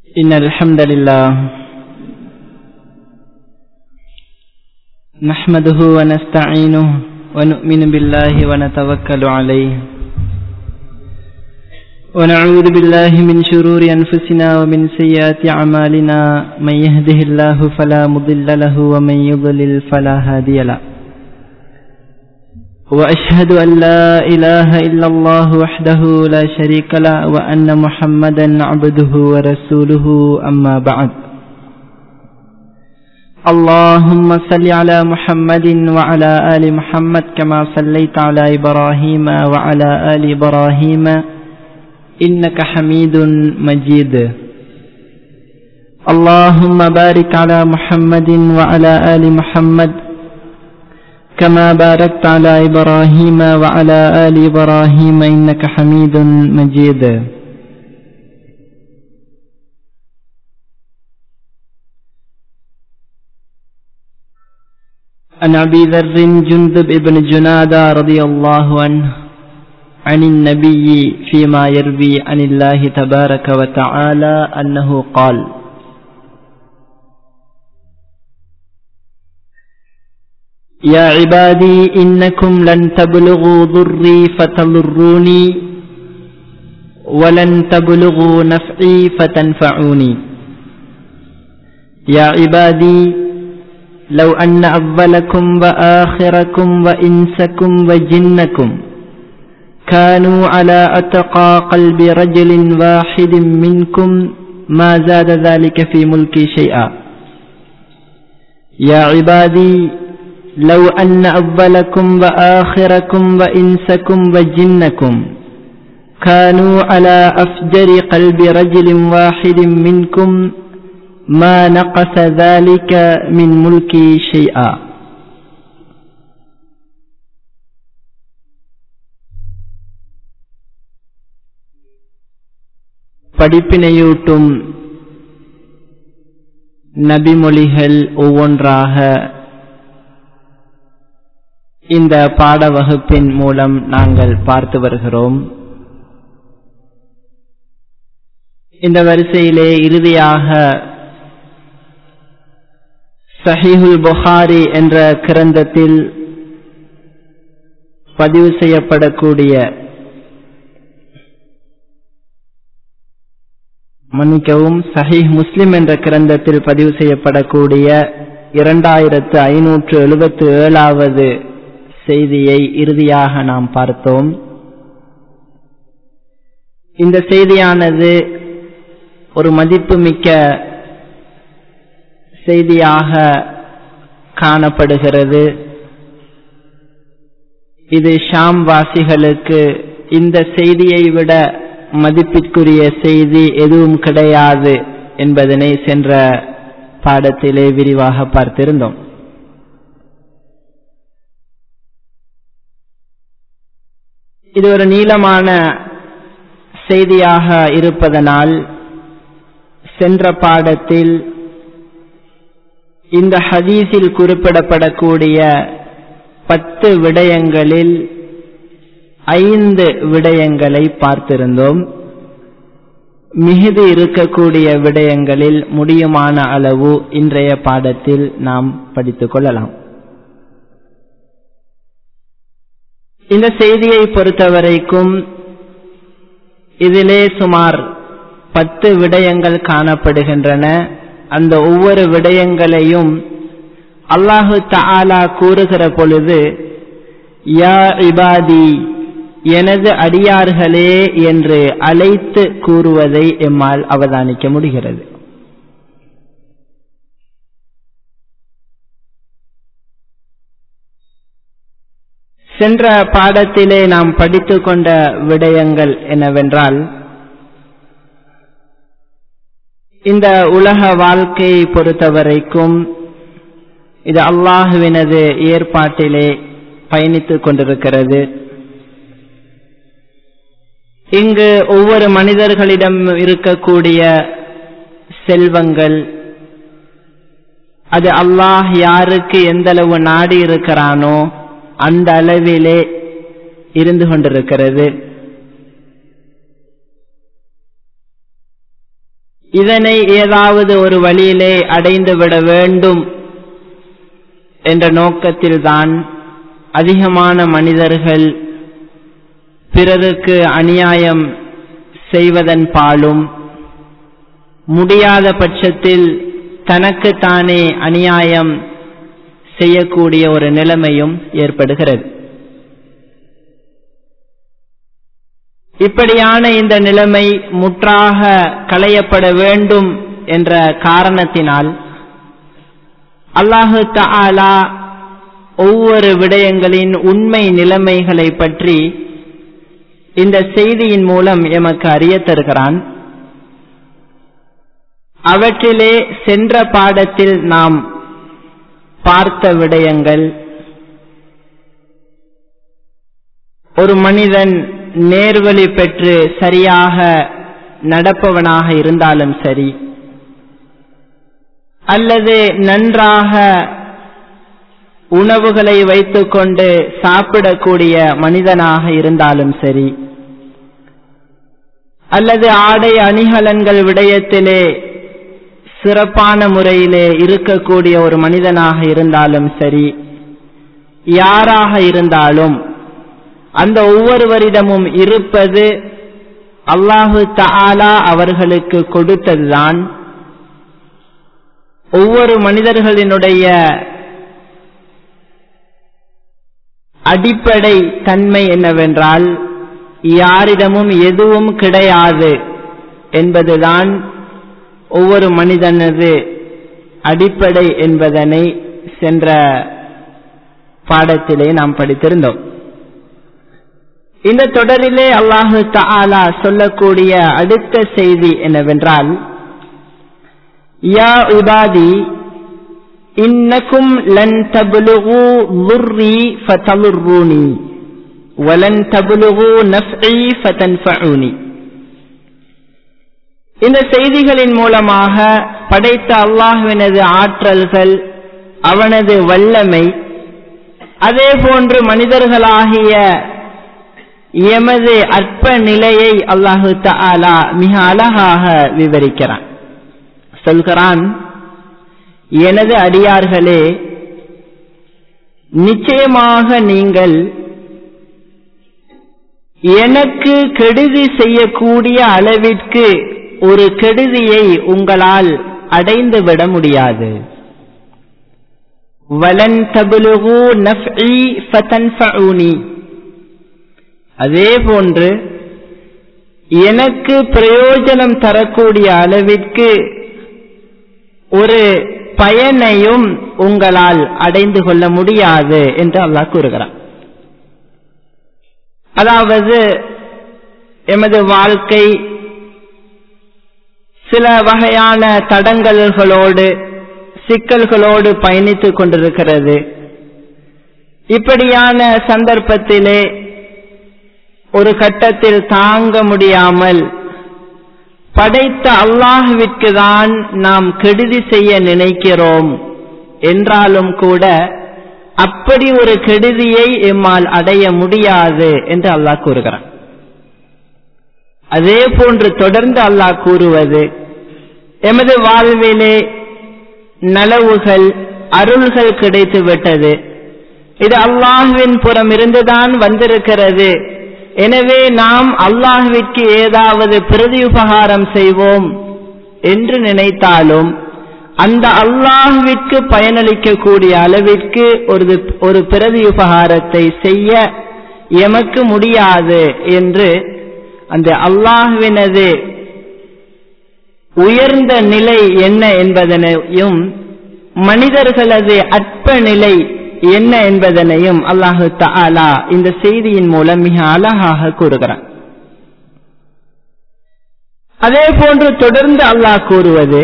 إن الحمد لله نحمده ونستعينه ونؤمن بالله ونتوكل عليه ونعوذ بالله من شرور أنفسنا ومن سيئات أعمالنا من يهده الله فلا مضل له ومن يضلل فلا هادي له وأشهد أن لا إله إلا الله وحده لا شريك له وأن محمدا عبده ورسوله أما بعد اللهم صل على محمد وعلى آل محمد كما صليت على إبراهيم وعلى آل إبراهيم إنك حميد مجيد اللهم بارك على محمد وعلى آل محمد كما باركت على إبراهيم وعلى آل إبراهيم إنك حميد مجيد عن أبي ذر جندب بن جنادة رضي الله عنه عن النبي فيما يروي عن الله تبارك وتعالى أنه قال يا عبادي إنكم لن تبلغوا ضري فتضروني ولن تبلغوا نفعي فتنفعوني يا عبادي لو أن أولكم وآخركم وإنسكم وجنكم كانوا على أتقى قلب رجل واحد منكم ما زاد ذلك في ملكي شيئا يا عبادي لو أن أولكم وآخركم وإنسكم وجنكم كانوا على أفجر قلب رجل واحد منكم ما نقص ذلك من ملكي شيئا படிப்பினையூட்டும் நபிமொழிகள் ஒவ்வொன்றாக இந்த பாட வகுப்பின் மூலம் நாங்கள் பார்த்து வருகிறோம் இந்த வரிசையிலே இறுதியாக சஹீஹுல் புகாரி என்ற கிரந்தத்தில் பதிவு செய்யப்படக்கூடிய மன்னிக்கவும் சஹீஹ் முஸ்லிம் என்ற கிரந்தத்தில் பதிவு செய்யப்படக்கூடிய இரண்டாயிரத்து ஐநூற்று எழுபத்து ஏழாவது செய்தியை இறுதியாக நாம் பார்த்தோம் இந்த செய்தியானது ஒரு மதிப்புமிக்க செய்தியாக காணப்படுகிறது இது ஷாம் வாசிகளுக்கு இந்த செய்தியை விட மதிப்பிற்குரிய செய்தி எதுவும் கிடையாது என்பதனை சென்ற பாடத்திலே விரிவாக பார்த்திருந்தோம் இது ஒரு நீளமான செய்தியாக இருப்பதனால் சென்ற பாடத்தில் இந்த ஹதீஸில் குறிப்பிடப்படக்கூடிய பத்து விடயங்களில் ஐந்து விடயங்களை பார்த்திருந்தோம் மிகுதி இருக்கக்கூடிய விடயங்களில் முடியுமான அளவு இன்றைய பாடத்தில் நாம் படித்துக் கொள்ளலாம் இந்த செய்தியை பொறுத்தவரைக்கும் இதிலே சுமார் பத்து விடயங்கள் காணப்படுகின்றன அந்த ஒவ்வொரு விடயங்களையும் அல்லாஹு தாலா கூறுகிற பொழுது யா இபாதி எனது அடியார்களே என்று அழைத்து கூறுவதை எம்மால் அவதானிக்க முடிகிறது சென்ற பாடத்திலே நாம் படித்து கொண்ட விடயங்கள் என்னவென்றால் இந்த உலக வாழ்க்கையை பொறுத்தவரைக்கும் இது அல்லாஹுவினது ஏற்பாட்டிலே பயணித்துக் கொண்டிருக்கிறது இங்கு ஒவ்வொரு மனிதர்களிடம் இருக்கக்கூடிய செல்வங்கள் அது அல்லாஹ் யாருக்கு எந்த அளவு நாடி இருக்கிறானோ அந்த அளவிலே இருந்து கொண்டிருக்கிறது இதனை ஏதாவது ஒரு வழியிலே அடைந்துவிட வேண்டும் என்ற நோக்கத்தில்தான் அதிகமான மனிதர்கள் பிறருக்கு அநியாயம் செய்வதன் பாலும் முடியாத பட்சத்தில் தனக்குத்தானே அநியாயம் செய்யக்கூடிய ஒரு நிலைமையும் ஏற்படுகிறது இப்படியான இந்த நிலைமை முற்றாக களையப்பட வேண்டும் என்ற காரணத்தினால் அல்லாஹு தஆலா ஒவ்வொரு விடயங்களின் உண்மை நிலைமைகளை பற்றி இந்த செய்தியின் மூலம் எமக்கு அறிய தருகிறான் அவற்றிலே சென்ற பாடத்தில் நாம் பார்த்த விடயங்கள் ஒரு மனிதன் நேர்வழி பெற்று சரியாக நடப்பவனாக இருந்தாலும் சரி அல்லது நன்றாக உணவுகளை வைத்துக்கொண்டு சாப்பிடக்கூடிய மனிதனாக இருந்தாலும் சரி அல்லது ஆடை அணிகலன்கள் விடயத்திலே சிறப்பான முறையிலே இருக்கக்கூடிய ஒரு மனிதனாக இருந்தாலும் சரி யாராக இருந்தாலும் அந்த ஒவ்வொருவரிடமும் இருப்பது அல்லாஹு தஆலா அவர்களுக்கு கொடுத்ததுதான் ஒவ்வொரு மனிதர்களினுடைய அடிப்படை தன்மை என்னவென்றால் யாரிடமும் எதுவும் கிடையாது என்பதுதான் ஒவ்வொரு மனிதனது அடிப்படை என்பதனை சென்ற பாடத்திலே நாம் படித்திருந்தோம் இந்த தொடரிலே அல்லாஹு தஆலா சொல்லக்கூடிய அடுத்த செய்தி என்னவென்றால் யா உபாதி இன்னக்கும் லன் தபுலுகு ضري فتضروني ولن تبلغوا نفعي فتنفعوني இந்த செய்திகளின் மூலமாக படைத்த அல்லாஹுவினது ஆற்றல்கள் அவனது வல்லமை அதே போன்று மனிதர்களாகிய எமது அற்ப நிலையை அல்லாஹு தஆலா மிக அழகாக விவரிக்கிறான் சொல்கிறான் எனது அடியார்களே நிச்சயமாக நீங்கள் எனக்கு கெடுதி செய்யக்கூடிய அளவிற்கு ஒரு கெடுதியை உங்களால் அடைந்துவிட முடியாது வலன் தபுலுகு நஃப்இ ஃபதன்ஃபஉனி அதே போன்று எனக்கு பிரயோஜனம் தரக்கூடிய அளவிற்கு ஒரு பயனையும் உங்களால் அடைந்து கொள்ள முடியாது என்று அல்லாஹ் கூறுகிறான் அதாவது எமது வாழ்க்கை சில வகையான தடங்கல்களோடு சிக்கல்களோடு பயணித்துக் கொண்டிருக்கிறது இப்படியான சந்தர்ப்பத்திலே ஒரு கட்டத்தில் தாங்க முடியாமல் படைத்த அல்லாஹுவிற்கு தான் நாம் கெடுதி செய்ய நினைக்கிறோம் என்றாலும் கூட அப்படி ஒரு கெடுதியை எம்மால் அடைய முடியாது என்று அல்லாஹ் கூறுகிறான் அதே போன்று தொடர்ந்து அல்லாஹ் கூறுவது எமது வாழ்விலே நலவுகள் அருள்கள் கிடைத்து விட்டது இது அல்லாஹுவின் புறம் இருந்துதான் வந்திருக்கிறது எனவே நாம் அல்லாஹுவிற்கு ஏதாவது பிரதி உபகாரம் செய்வோம் என்று நினைத்தாலும் அந்த அல்லாஹுவிற்கு பயனளிக்கக்கூடிய அளவிற்கு ஒரு ஒரு பிரதி உபகாரத்தை செய்ய எமக்கு முடியாது என்று அந்த அல்லாஹுவினது உயர்ந்த நிலை என்ன என்பதனையும் மனிதர்களது அற்ப நிலை என்ன என்பதனையும் அல்லாஹு தஆலா இந்த செய்தியின் மூலம் மிக அழகாக கூறுகிறான் அதே போன்று தொடர்ந்து அல்லாஹ் கூறுவது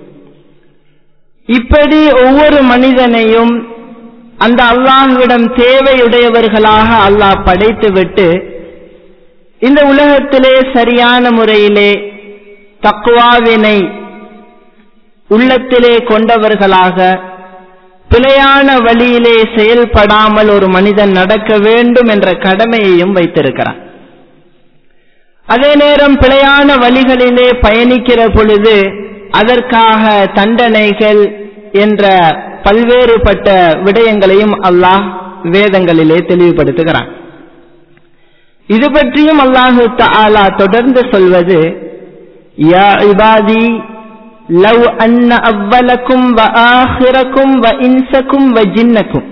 இப்படி ஒவ்வொரு மனிதனையும் அந்த அல்லாஹ்விடம் தேவையுடையவர்களாக அல்லாஹ் படைத்துவிட்டு இந்த உலகத்திலே சரியான முறையிலே தக்குவாவினை உள்ளத்திலே கொண்டவர்களாக பிழையான வழியிலே செயல்படாமல் ஒரு மனிதன் நடக்க வேண்டும் என்ற கடமையையும் வைத்திருக்கிறான் அதே நேரம் பிழையான வழிகளிலே பயணிக்கிற பொழுது அதற்காக தண்டனைகள் என்ற பல்வேறுபட்ட விடயங்களையும் அல்லாஹ் வேதங்களிலே தெளிவுபடுத்துகிறான் இது பற்றியும் அல்லாஹு தாலா தொடர்ந்து சொல்வது யா இபாதி லவ் அன்ன அவ்வலக்கும் வ ஆஹிரக்கும் வ இன்சக்கும் வ ஜின்னக்கும்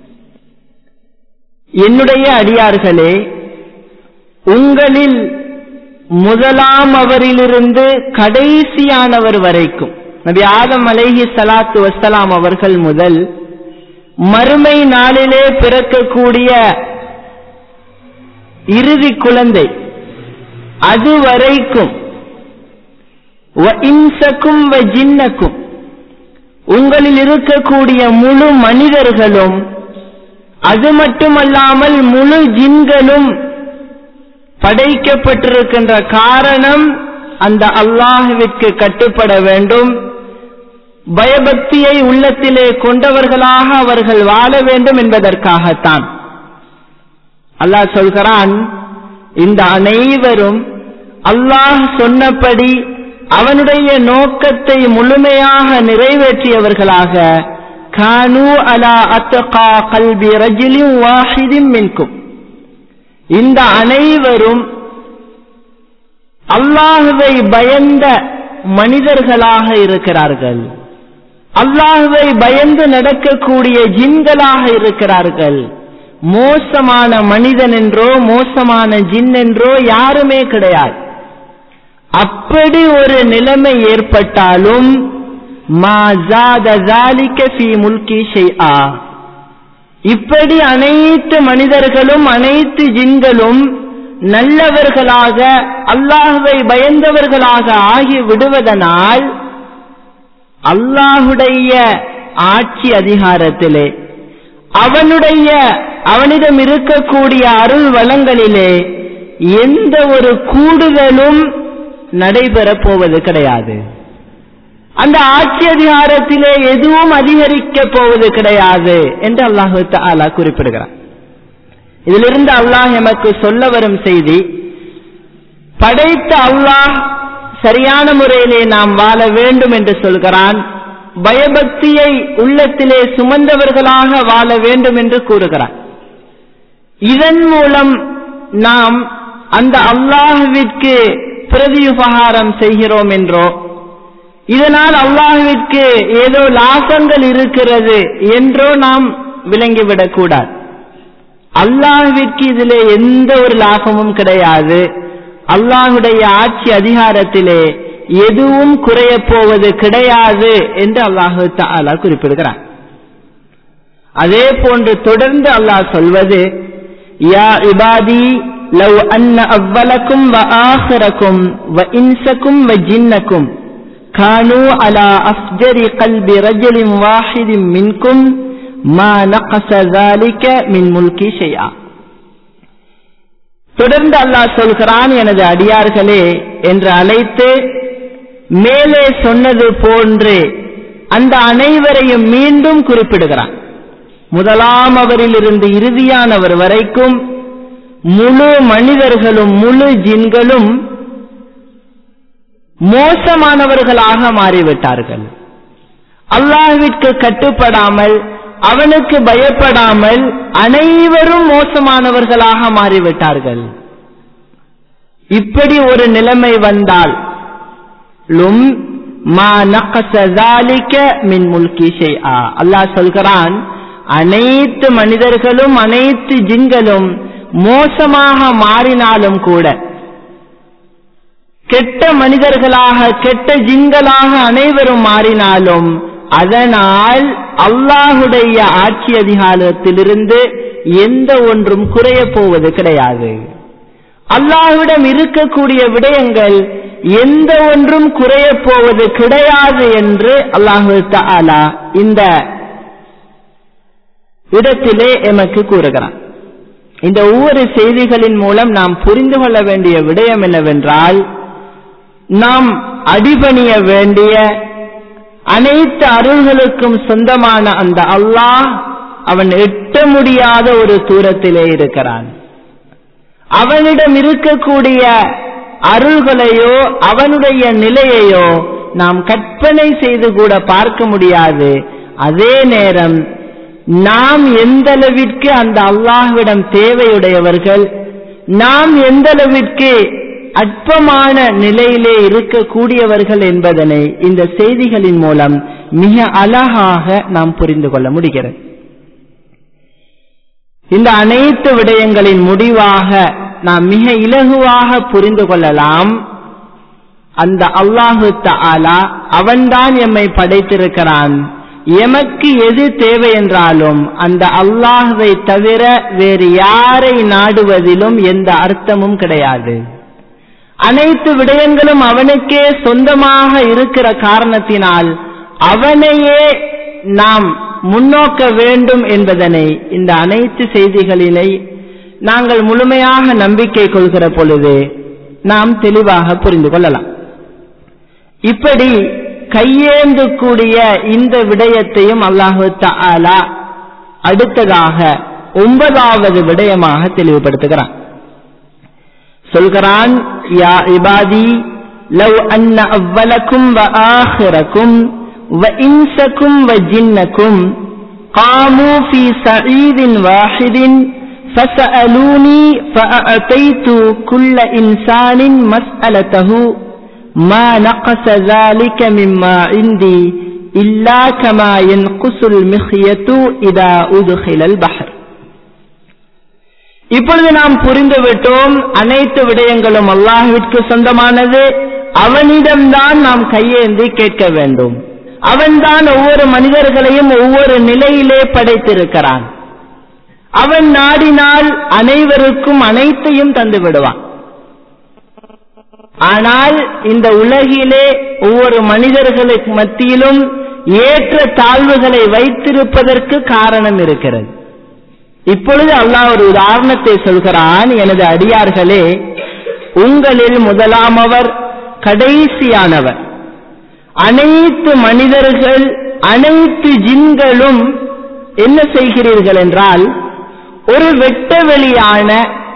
என்னுடைய அடியார்களே உங்களில் முதலாம் அவரிலிருந்து கடைசியானவர் வரைக்கும் நபி ஆதம் அலைஹி சலாத்து வசலாம் அவர்கள் முதல் மறுமை நாளிலே பிறக்கக்கூடிய இறுதி குழந்தை அது வரைக்கும் இன்சக்கும் வ ஜின்னக்கும் உங்களில் இருக்கக்கூடிய முழு மனிதர்களும் அது மட்டுமல்லாமல் முழு ஜின்களும் படைக்கப்பட்டிருக்கின்ற காரணம் அந்த அல்லாஹுவிற்கு கட்டுப்பட வேண்டும் பயபக்தியை உள்ளத்திலே கொண்டவர்களாக அவர்கள் வாழ வேண்டும் என்பதற்காகத்தான் அல்லாஹ் சொல்கிறான் இந்த அனைவரும் அல்லாஹ் சொன்னபடி அவனுடைய நோக்கத்தை முழுமையாக நிறைவேற்றியவர்களாக கானு அலா அத்தகா கல்வி ரஜிலின் வாஹிதின் மின்கும் இந்த அனைவரும் அல்லாஹுவை பயந்த மனிதர்களாக இருக்கிறார்கள் அல்லாஹுவை பயந்து நடக்கக்கூடிய ஜின்களாக இருக்கிறார்கள் மோசமான மனிதன் என்றோ மோசமான ஜின் என்றோ யாருமே கிடையாது அப்படி ஒரு நிலைமை ஏற்பட்டாலும் இப்படி அனைத்து மனிதர்களும் அனைத்து ஜின்களும் நல்லவர்களாக அல்லாஹுவை பயந்தவர்களாக ஆகி விடுவதனால் அல்லாஹுடைய ஆட்சி அதிகாரத்திலே அவனுடைய அவனிடம் இருக்கக்கூடிய அருள் வளங்களிலே எந்த ஒரு கூடுதலும் நடைபெறப் போவது கிடையாது அந்த ஆட்சி அதிகாரத்திலே எதுவும் அதிகரிக்க போவது கிடையாது என்று அல்லாஹு தாலா குறிப்பிடுகிறார் இதிலிருந்து அல்லாஹ் எமக்கு சொல்ல வரும் செய்தி படைத்த அல்லாஹ் சரியான முறையிலே நாம் வாழ வேண்டும் என்று சொல்கிறான் பயபக்தியை உள்ளத்திலே சுமந்தவர்களாக வாழ வேண்டும் என்று கூறுகிறான் இதன் மூலம் நாம் அந்த அல்லாஹுவிற்கு பிரதியுபகாரம் செய்கிறோம் என்றோ இதனால் அல்லாஹுவிற்கு ஏதோ லாபங்கள் இருக்கிறது என்றோ நாம் விளங்கிவிடக் கூடாது அல்லாஹுவிற்கு இதிலே எந்த ஒரு லாபமும் கிடையாது அல்லாஹுடைய ஆட்சி அதிகாரத்திலே எதுவும் குறைய போவது கிடையாது என்று அல்லாஹு தாலா குறிப்பிடுகிறார் அதே போன்று தொடர்ந்து அல்லாஹ் சொல்வது யா இபாதி لو أن أولكم وآخركم وإنسكم وجنكم كانوا على أفجر قلب رجل واحد منكم ما نقص ذلك من ملك شيئا தொடர்ந்து அல்லாஹ் சொல்கிறான் எனது அடியார்களே என்று அழைத்து மேலே சொன்னது போன்று அந்த அனைவரையும் மீண்டும் குறிப்பிடுகிறான் முதலாம் அவரிலிருந்து இறுதியானவர் வரைக்கும் முழு மனிதர்களும் முழு ஜின்களும் மோசமானவர்களாக மாறிவிட்டார்கள் அல்லாஹ்விற்கு கட்டுப்படாமல் அவனுக்கு பயப்படாமல் அனைவரும் மோசமானவர்களாக மாறிவிட்டார்கள் இப்படி ஒரு நிலைமை வந்தால் லும் மா நகச ذلك மின் முல்கி ஷைஆ அல்லாஹ் சொல்கிறான் அனைத்து மனிதர்களும் அனைத்து ஜின்களும் மோசமாக மாறினாலும் கூட கெட்ட மனிதர்களாக கெட்ட ஜின்களாக அனைவரும் மாறினாலும் அதனால் அல்லாஹுடைய ஆட்சி அதிகாரத்திலிருந்து எந்த ஒன்றும் குறைய போவது கிடையாது அல்லாஹ்விடம் இருக்கக்கூடிய விடயங்கள் எந்த ஒன்றும் குறைய போவது கிடையாது என்று அல்லாஹு தாலா இந்த இடத்திலே எமக்கு கூறுகிறான் இந்த ஒவ்வொரு செய்திகளின் மூலம் நாம் புரிந்து கொள்ள வேண்டிய விடயம் என்னவென்றால் நாம் அடிபணிய வேண்டிய அனைத்து அருள்களுக்கும் சொந்தமான அந்த அல்லாஹ் அவன் எட்ட முடியாத ஒரு தூரத்திலே இருக்கிறான் அவனிடம் இருக்கக்கூடிய அருள்களையோ அவனுடைய நிலையையோ நாம் கற்பனை செய்து கூட பார்க்க முடியாது அதே நேரம் நாம் எந்த அளவிற்கு அந்த அல்லாஹ்விடம் தேவையுடையவர்கள் நாம் எந்த அளவிற்கு அற்பமான நிலையிலே இருக்கக்கூடியவர்கள் என்பதனை இந்த செய்திகளின் மூலம் மிக அழகாக நாம் புரிந்து கொள்ள முடிகிறது இந்த அனைத்து விடயங்களின் முடிவாக நாம் மிக இலகுவாக புரிந்து கொள்ளலாம் அந்த அல்லாஹு தாலா அவன்தான் எம்மை படைத்திருக்கிறான் எமக்கு எது தேவை என்றாலும் அந்த அல்லாஹுவை தவிர வேறு யாரை நாடுவதிலும் எந்த அர்த்தமும் கிடையாது அனைத்து விடயங்களும் அவனுக்கே சொந்தமாக இருக்கிற காரணத்தினால் அவனையே நாம் முன்னோக்க வேண்டும் என்பதனை இந்த அனைத்து செய்திகளிலே நாங்கள் முழுமையாக நம்பிக்கை கொள்கிற பொழுது நாம் தெளிவாக புரிந்து கொள்ளலாம் இப்படி கையேந்தக்கூடிய இந்த விடயத்தையும் அல்லாஹு தாலா அடுத்ததாக ஒன்பதாவது விடயமாக தெளிவுபடுத்துகிறான் சொல்கிறான் யா இபாதி லவ் அன்ன அவ்வலக்கும் வ ஆஹிரக்கும் வ இன்சக்கும் வ ஜின்னக்கும் قاموا في سعيد واحد فسألوني فأعطيت كل إنسان مسألته ما نقص ذلك مما عندي إلا كما ينقص المخية إذا أدخل البحر இப்பொழுது நாம் புரிந்துவிட்டோம் அனைத்து விடயங்களும் அல்லாஹ்விற்கு சொந்தமானது அவனிடம்தான் நாம் கையேந்தி கேட்க வேண்டும் அவன்தான் ஒவ்வொரு மனிதர்களையும் ஒவ்வொரு நிலையிலே படைத்திருக்கிறான் அவன் நாடினால் அனைவருக்கும் அனைத்தையும் தந்து விடுவான் ஆனால் இந்த உலகிலே ஒவ்வொரு மனிதர்களுக்கு மத்தியிலும் ஏற்ற தாழ்வுகளை வைத்திருப்பதற்கு காரணம் இருக்கிறது இப்பொழுது அல்லாஹ் ஒரு உதாரணத்தை சொல்கிறான் எனது அடியார்களே உங்களில் முதலாமவர் கடைசியானவர் அனைத்து மனிதர்கள் அனைத்து ஜின்களும் என்ன செய்கிறீர்கள் என்றால் ஒரு வெட்ட வெளியான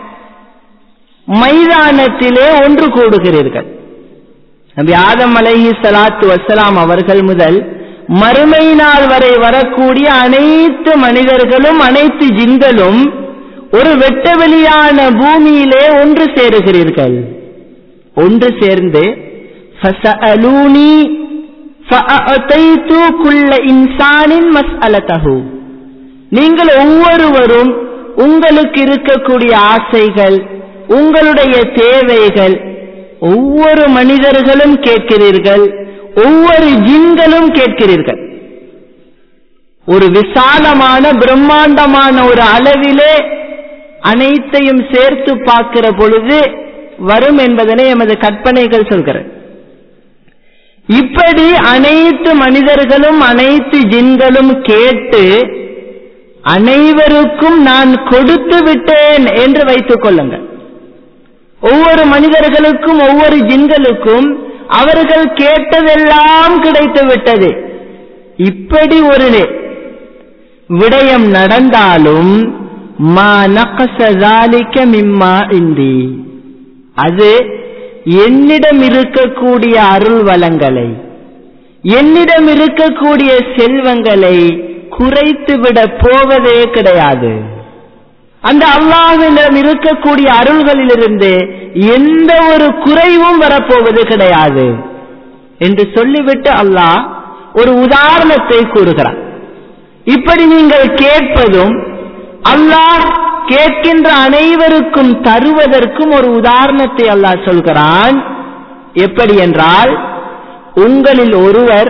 மைதானத்திலே ஒன்று கூடுகிறீர்கள் நபி ஆதம் அலைஹி சலாத்து வசலாம் அவர்கள் முதல் மறுமை நாள் வரை வரக்கூடிய அனைத்து மனிதர்களும் அனைத்து ஜின்களும் ஒரு வெட்டவெளியான பூமியிலே ஒன்று சேருகிறீர்கள் ஒன்று சேர்ந்து ஃபசஅலூனி ஃபஅதைது குல்ல இன்சானின் மஸ்அலதஹு நீங்கள் ஒவ்வொருவரும் உங்களுக்கு இருக்கக்கூடிய ஆசைகள் உங்களுடைய தேவைகள் ஒவ்வொரு மனிதர்களும் கேட்கிறீர்கள் ஒவ்வொரு ஜின்களும் கேட்கிறீர்கள் ஒரு விசாலமான பிரம்மாண்டமான ஒரு அளவிலே அனைத்தையும் சேர்த்து பார்க்கிற பொழுது வரும் என்பதனை எமது கற்பனைகள் சொல்கிறது இப்படி அனைத்து மனிதர்களும் அனைத்து ஜின்களும் கேட்டு அனைவருக்கும் நான் கொடுத்து விட்டேன் என்று வைத்துக் கொள்ளுங்கள் ஒவ்வொரு மனிதர்களுக்கும் ஒவ்வொரு ஜின்களுக்கும் அவர்கள் கேட்டதெல்லாம் கிடைத்து விட்டது இப்படி ஒரு விடயம் நடந்தாலும் மா நகசதாலிக்க மிம்மா இந்தி அது என்னிடம் இருக்கக்கூடிய அருள் வளங்களை என்னிடம் இருக்கக்கூடிய செல்வங்களை குறைத்துவிட போவதே கிடையாது அந்த அல்லாஹ்விடம் இருக்கக்கூடிய அருள்களிலிருந்து எந்த ஒரு குறைவும் வரப்போவது கிடையாது என்று சொல்லிவிட்டு அல்லாஹ் ஒரு உதாரணத்தை கூறுகிறார் இப்படி நீங்கள் கேட்பதும் அல்லாஹ் கேட்கின்ற அனைவருக்கும் தருவதற்கும் ஒரு உதாரணத்தை அல்லாஹ் சொல்கிறான் எப்படி என்றால் உங்களில் ஒருவர்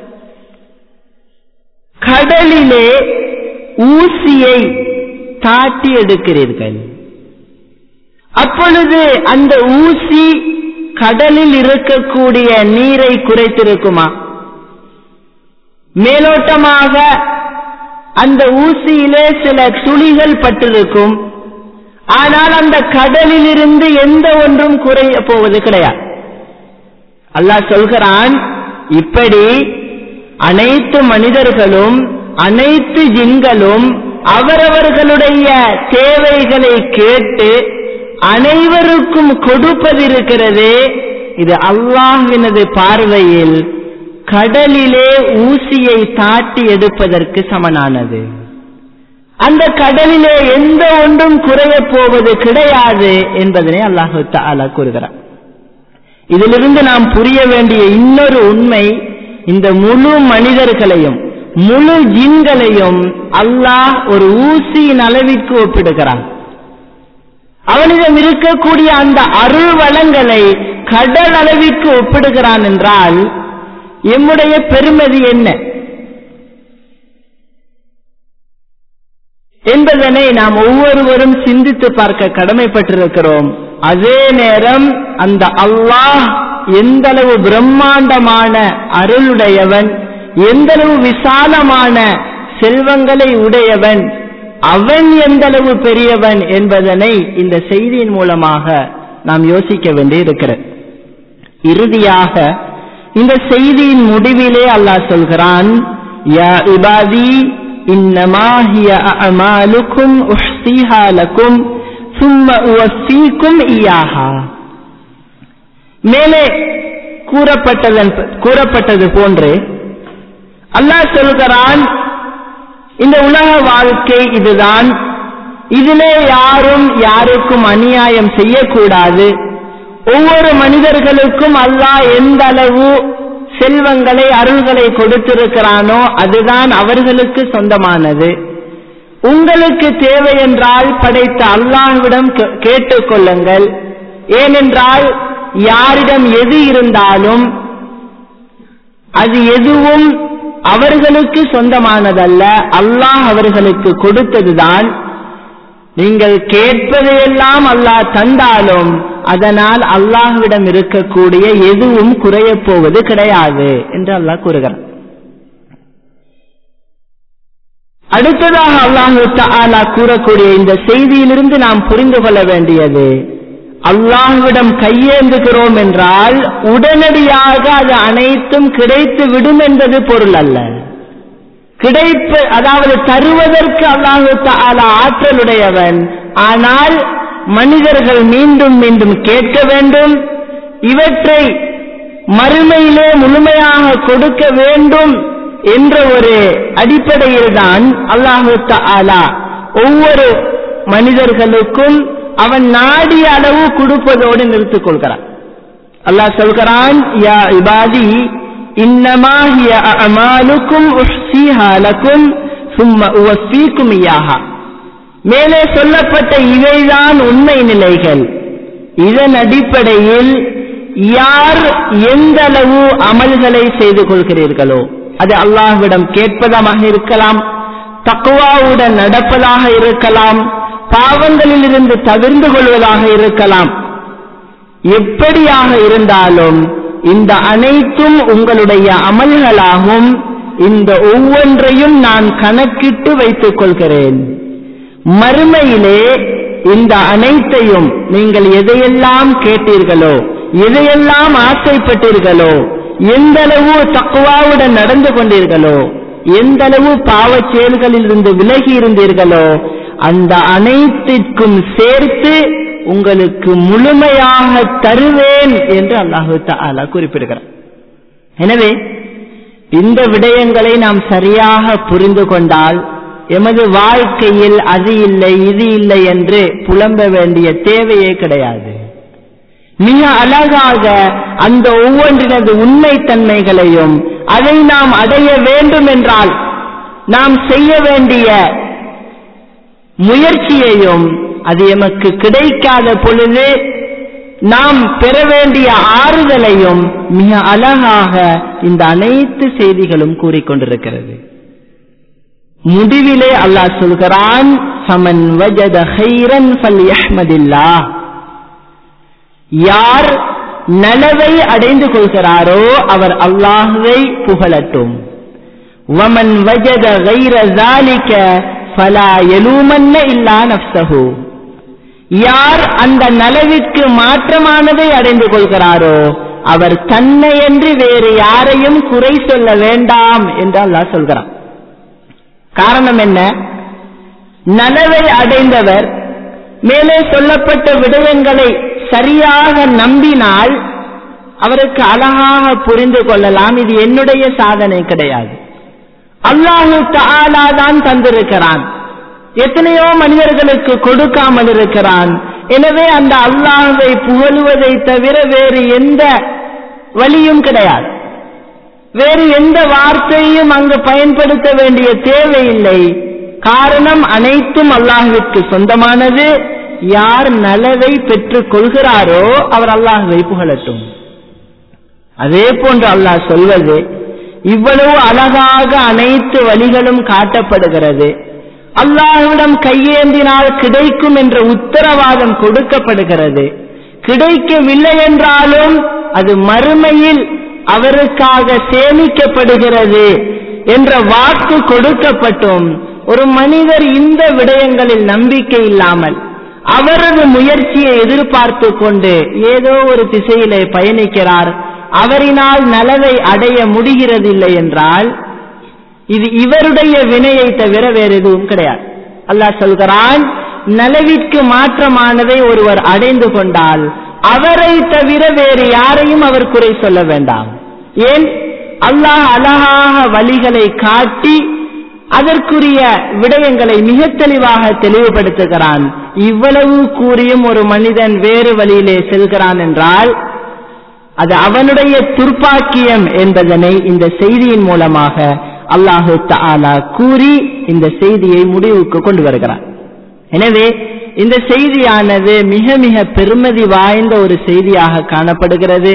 கடலிலே ஊசியை தாட்டி எடுக்கிறீர்கள் அப்பொழுது அந்த ஊசி கடலில் இருக்கக்கூடிய நீரை குறைத்திருக்குமா மேலோட்டமாக அந்த ஊசியிலே சில துளிகள் பட்டிருக்கும் ஆனால் அந்த கடலில் இருந்து எந்த ஒன்றும் குறைய போவது கிடையாது அல்லாஹ் சொல்கிறான் இப்படி அனைத்து மனிதர்களும் அனைத்து ஜின்களும் அவரவர்களுடைய தேவைகளை கேட்டு அனைவருக்கும் கொடுப்பது இருக்கிறதே இது அல்லாஹ்வினது பார்வையில் கடலிலே ஊசியை தாட்டி எடுப்பதற்கு சமனானது அந்த கடலிலே எந்த ஒன்றும் குறைய போவது கிடையாது என்பதனை அல்லாஹு தாலா கூறுகிறார் இதிலிருந்து நாம் புரிய வேண்டிய இன்னொரு உண்மை இந்த முழு மனிதர்களையும் முழு ஜின்களையும் அல்லாஹ் ஒரு ஊசியின் அளவிற்கு ஒப்பிடுகிறான் அவனிடம் இருக்கக்கூடிய அந்த அருள் வளங்களை கடல் அளவிற்கு ஒப்பிடுகிறான் என்றால் எம்முடைய பெருமதி என்ன என்பதனை நாம் ஒவ்வொருவரும் சிந்தித்து பார்க்க கடமைப்பட்டிருக்கிறோம் அதே நேரம் அந்த அல்லாஹ் எந்தளவு பிரம்மாண்டமான அருளுடையவன் எந்தளவு விசாலமான செல்வங்களை உடையவன் அவன் எந்தளவு பெரியவன் என்பதனை இந்த செய்தியின் மூலமாக நாம் யோசிக்க வேண்டி இருக்கிறது இறுதியாக இந்த செய்தியின் முடிவிலே அல்லாஹ் சொல்கிறான் யா இபாதி இன்னமா ஹிய அமாலுக்கும் உஹ்சிஹா லக்கும் சும்ம உவஃபீக்கும் இயாஹா மேலே கூறப்பட்டதன் கூறப்பட்டது போன்று அல்லாஹ் சொல்கிறான் இந்த உலக வாழ்க்கை இதுதான் இதிலே யாரும் யாருக்கும் அநியாயம் செய்யக்கூடாது ஒவ்வொரு மனிதர்களுக்கும் அல்லாஹ் எந்த அளவு செல்வங்களை அருள்களை கொடுத்திருக்கிறானோ அதுதான் அவர்களுக்கு சொந்தமானது உங்களுக்கு தேவை என்றால் படைத்த அல்லாஹ்விடம் கேட்டுக்கொள்ளுங்கள் ஏனென்றால் யாரிடம் எது இருந்தாலும் அது எதுவும் அவர்களுக்கு சொந்தமானதல்ல அல்லாஹ் அவர்களுக்கு கொடுத்ததுதான் நீங்கள் கேட்பதையெல்லாம் அல்லாஹ் தந்தாலும் அதனால் அல்லாஹ்விடம் இருக்கக்கூடிய எதுவும் குறைய போவது கிடையாது என்று அல்லாஹ் கூறுகிறார் அடுத்ததாக அல்லாஹு தாலா கூறக்கூடிய இந்த செய்தியிலிருந்து நாம் புரிந்து கொள்ள வேண்டியது அல்லாஹ்விடம் கையேந்துகிறோம் என்றால் உடனடியாக அது அனைத்தும் கிடைத்து விடும் என்பது பொருள் அல்ல கிடைப்பு அதாவது தருவதற்கு அல்லாஹு தாலா ஆற்றலுடையவன் ஆனால் மனிதர்கள் மீண்டும் மீண்டும் கேட்க வேண்டும் இவற்றை மறுமையிலே முழுமையாக கொடுக்க வேண்டும் என்ற ஒரு அடிப்படையில் தான் அல்லாஹு தாலா ஒவ்வொரு மனிதர்களுக்கும் அவன் நாடிய அளவு கொடுப்பதோடு நிறுத்திக் கொள்கிறான் அல்லாஹ் சொல்கிறான் யா இபாதி இன்னமா ஹிய அமாலுக்கும் உஹ்சிஹா லக்கும் சும்ம உவஃபீக்கும் இயாஹா மேலே சொல்லப்பட்ட இவைதான் உண்மை நிலைகள் இதன் அடிப்படையில் யார் எந்த அளவு அமல்களை செய்து கொள்கிறீர்களோ அது அல்லாஹ்விடம் கேட்பதாக இருக்கலாம் தக்குவாவுடன் நடப்பதாக இருக்கலாம் பாவங்களில் இருந்து தவிர்ந்து கொள்வதாக இருக்கலாம் எப்படியாக இருந்தாலும் இந்த அனைத்தும் உங்களுடைய அமல்களாகும் இந்த ஒவ்வொன்றையும் நான் கணக்கிட்டு வைத்துக் கொள்கிறேன் மறுமையிலே இந்த அனைத்தையும் நீங்கள் எதையெல்லாம் கேட்டீர்களோ எதையெல்லாம் ஆசைப்பட்டீர்களோ எந்த அளவு தக்குவாவுடன் நடந்து கொண்டீர்களோ எந்த அளவு பாவச் செயல்களில் இருந்து விலகி இருந்தீர்களோ அந்த அனைத்திற்கும் சேர்த்து உங்களுக்கு முழுமையாக தருவேன் என்று அல்லாஹு தாலா குறிப்பிடுகிறார் எனவே இந்த விடயங்களை நாம் சரியாக புரிந்து கொண்டால் எமது வாழ்க்கையில் அது இல்லை இது இல்லை என்று புலம்ப வேண்டிய தேவையே கிடையாது மிக அழகாக அந்த ஒவ்வொன்றினது உண்மைத்தன்மைகளையும் அதை நாம் அடைய வேண்டும் என்றால் நாம் செய்ய வேண்டிய முயற்சியையும் அது எமக்கு கிடைக்காத பொழுது நாம் பெற வேண்டிய ஆறுதலையும் மிக அழகாக இந்த அனைத்து செய்திகளும் கூறிக்கொண்டிருக்கிறது முடிவிலே அல்லாஹ் சொல்கிறான் சமன் வஜத ஹைரன் ஃபல்யஹ்மதில்லாஹ் யார் நலவை அடைந்து கொள்கிறாரோ அவர் அல்லாஹுவை புகழட்டும் வமன் வஜத கைர ஜாலிக்க ஃபலா எலூமன்ன இல்லா நப்சஹு யார் அந்த நலவிற்கு மாற்றமானதை அடைந்து கொள்கிறாரோ அவர் தன்னையன்றி வேறு யாரையும் குறை சொல்ல வேண்டாம் என்று அல்லாஹ் சொல்கிறான் காரணம் என்ன நலவை அடைந்தவர் மேலே சொல்லப்பட்ட விடயங்களை சரியாக நம்பினால் அவருக்கு அழகாக புரிந்து கொள்ளலாம் இது என்னுடைய சாதனை கிடையாது அல்லாஹு தாலா தான் தந்திருக்கிறான் எத்தனையோ மனிதர்களுக்கு கொடுக்காமல் இருக்கிறான் எனவே அந்த அல்லாஹை புகழுவதை தவிர வேறு எந்த வழியும் கிடையாது வேறு எந்த வார்த்தையும் அங்கு பயன்படுத்த வேண்டிய தேவையில்லை காரணம் அனைத்தும் அல்லாஹுவிற்கு சொந்தமானது யார் நலவை பெற்றுக் கொள்கிறாரோ அவர் அல்லாஹுவை புகழட்டும் அதே போன்று அல்லாஹ் சொல்வது இவ்வளவு அழகாக அனைத்து வழிகளும் காட்டப்படுகிறது அல்லாஹ்விடம் கையேந்தினால் கிடைக்கும் என்ற உத்தரவாதம் கொடுக்கப்படுகிறது கிடைக்கவில்லை என்றாலும் அது மறுமையில் அவருக்காக சேமிக்கப்படுகிறது என்ற வாக்கு கொடுக்கப்பட்டும் ஒரு மனிதர் இந்த விடயங்களில் நம்பிக்கை இல்லாமல் அவரது முயற்சியை எதிர்பார்த்து கொண்டு ஏதோ ஒரு திசையிலே பயணிக்கிறார் அவரினால் நலவை அடைய முடிகிறதில்லை என்றால் இது இவருடைய வினையை தவிர வேறு எதுவும் கிடையாது அல்லாஹ் சொல்கிறான் நலவிற்கு மாற்றமானதை ஒருவர் அடைந்து கொண்டால் அவரை தவிர வேறு யாரையும் அவர் குறை சொல்ல வேண்டாம் ஏன் அல்லாஹ் அழகாக வழிகளை காட்டி அதற்குரிய விடயங்களை மிக தெளிவாக தெளிவுபடுத்துகிறான் இவ்வளவு கூறியும் ஒரு மனிதன் வேறு வழியிலே செல்கிறான் என்றால் அது அவனுடைய துர்ப்பாக்கியம் என்பதனை இந்த செய்தியின் மூலமாக அல்லாஹு தாலா கூறி இந்த செய்தியை முடிவுக்கு கொண்டு வருகிறார் எனவே இந்த செய்தியானது மிக மிக பெருமதி வாய்ந்த ஒரு செய்தியாக காணப்படுகிறது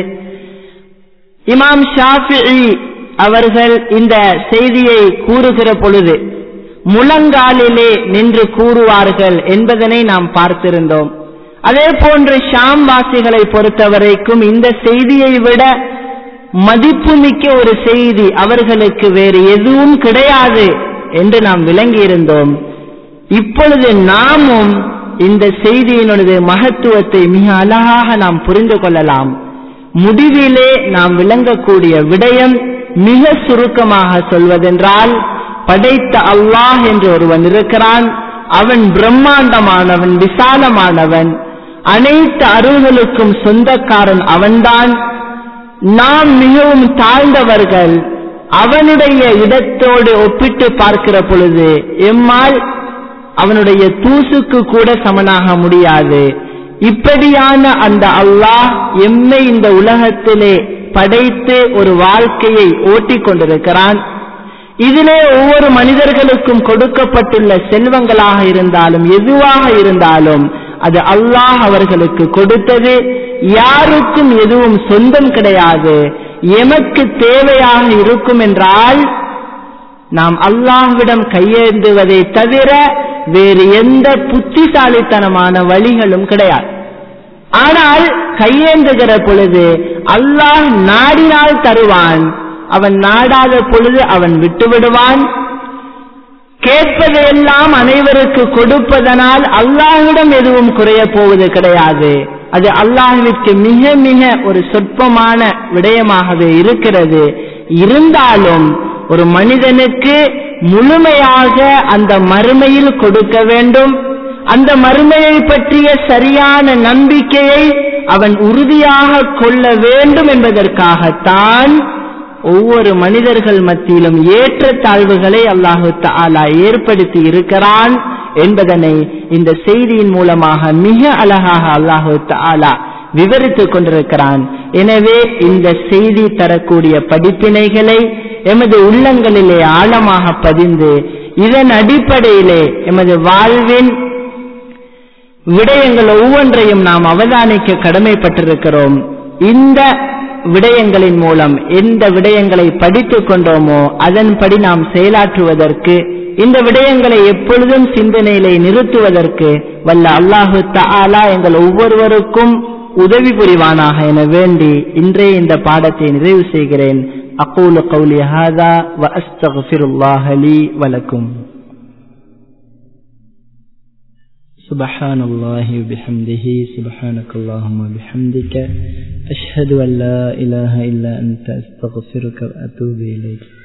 இமாம் ஷாஃபி அவர்கள் இந்த செய்தியை கூறுகிற பொழுது முழங்காலிலே நின்று கூறுவார்கள் என்பதனை நாம் பார்த்திருந்தோம் அதே போன்று ஷாம் வாசிகளை பொறுத்தவரைக்கும் இந்த செய்தியை விட மதிப்புமிக்க ஒரு செய்தி அவர்களுக்கு வேறு எதுவும் கிடையாது என்று நாம் விளங்கியிருந்தோம் இப்பொழுது நாமும் இந்த செய்தியினுடைய மகத்துவத்தை மிக அழகாக நாம் புரிந்து கொள்ளலாம் முடிவிலே நாம் விளங்கக்கூடிய விடயம் மிக சுருக்கமாக சொல்வதென்றால் படைத்த அல்லாஹ் என்று ஒருவன் இருக்கிறான் அவன் பிரம்மாண்டமானவன் விசாலமானவன் அனைத்து அருள்களுக்கும் சொந்தக்காரன் அவன்தான் நாம் மிகவும் தாழ்ந்தவர்கள் அவனுடைய இடத்தோடு ஒப்பிட்டு பார்க்கிற பொழுது எம்மால் அவனுடைய தூசுக்கு கூட சமனாக முடியாது இப்படியான அந்த அல்லாஹ் எம்மை இந்த உலகத்திலே படைத்து ஒரு வாழ்க்கையை ஓட்டிக் கொண்டிருக்கிறான் இதிலே ஒவ்வொரு மனிதர்களுக்கும் கொடுக்கப்பட்டுள்ள செல்வங்களாக இருந்தாலும் எதுவாக இருந்தாலும் அது அல்லாஹ் அவர்களுக்கு கொடுத்தது யாருக்கும் எதுவும் சொந்தம் கிடையாது எமக்கு தேவையாக இருக்கும் என்றால் நாம் அல்லாஹ்விடம் கையேந்துவதை தவிர வேறு எந்த புத்திசாலித்தனமான வழிகளும் கிடையாது ஆனால் கையேந்துகிற பொழுது அல்லாஹ் நாடினால் தருவான் அவன் நாடாத பொழுது அவன் விட்டு விடுவான் கேட்பதையெல்லாம் அனைவருக்கு கொடுப்பதனால் அல்லாஹ்விடம் எதுவும் குறைய போவது கிடையாது அது அல்லாஹ்விற்கு மிக மிக ஒரு சொற்பமான விடயமாகவே இருக்கிறது இருந்தாலும் ஒரு மனிதனுக்கு முழுமையாக அந்த மறுமையில் கொடுக்க வேண்டும் அந்த மறுமையை பற்றிய சரியான நம்பிக்கையை அவன் உறுதியாக கொள்ள வேண்டும் என்பதற்காகத்தான் ஒவ்வொரு மனிதர்கள் மத்தியிலும் ஏற்ற தாழ்வுகளை அல்லாஹு தாலா ஏற்படுத்தி இருக்கிறான் என்பதனை இந்த செய்தியின் மூலமாக மிக அழகாக அல்லாஹு தாலா விவரித்துக் கொண்டிருக்கிறான் எனவே இந்த செய்தி தரக்கூடிய படிப்பினைகளை எமது உள்ளங்களிலே ஆழமாக பதிந்து இதன் அடிப்படையிலே எமது வாழ்வின் விடயங்கள் ஒவ்வொன்றையும் நாம் அவதானிக்க கடமைப்பட்டிருக்கிறோம் இந்த விடயங்களின் மூலம் எந்த விடயங்களை படித்துக் கொண்டோமோ அதன்படி நாம் செயலாற்றுவதற்கு இந்த விடயங்களை எப்பொழுதும் சிந்தனையிலே நிறுத்துவதற்கு வல்ல அல்லாஹு தஆலா எங்கள் ஒவ்வொருவருக்கும் உதவி புரிவானாக என வேண்டி இன்றைய இந்த பாடத்தை நிறைவு செய்கிறேன் அக்கூலு கௌலி ஹாதா வ அஸ்தக்ஃபிருல்லாஹ லீ வலக்கும் سبحان الله وبحمده سبحانك اللهم وبحمدك أشهد أن لا إله إلا أنت أستغفرك وأتوب إليك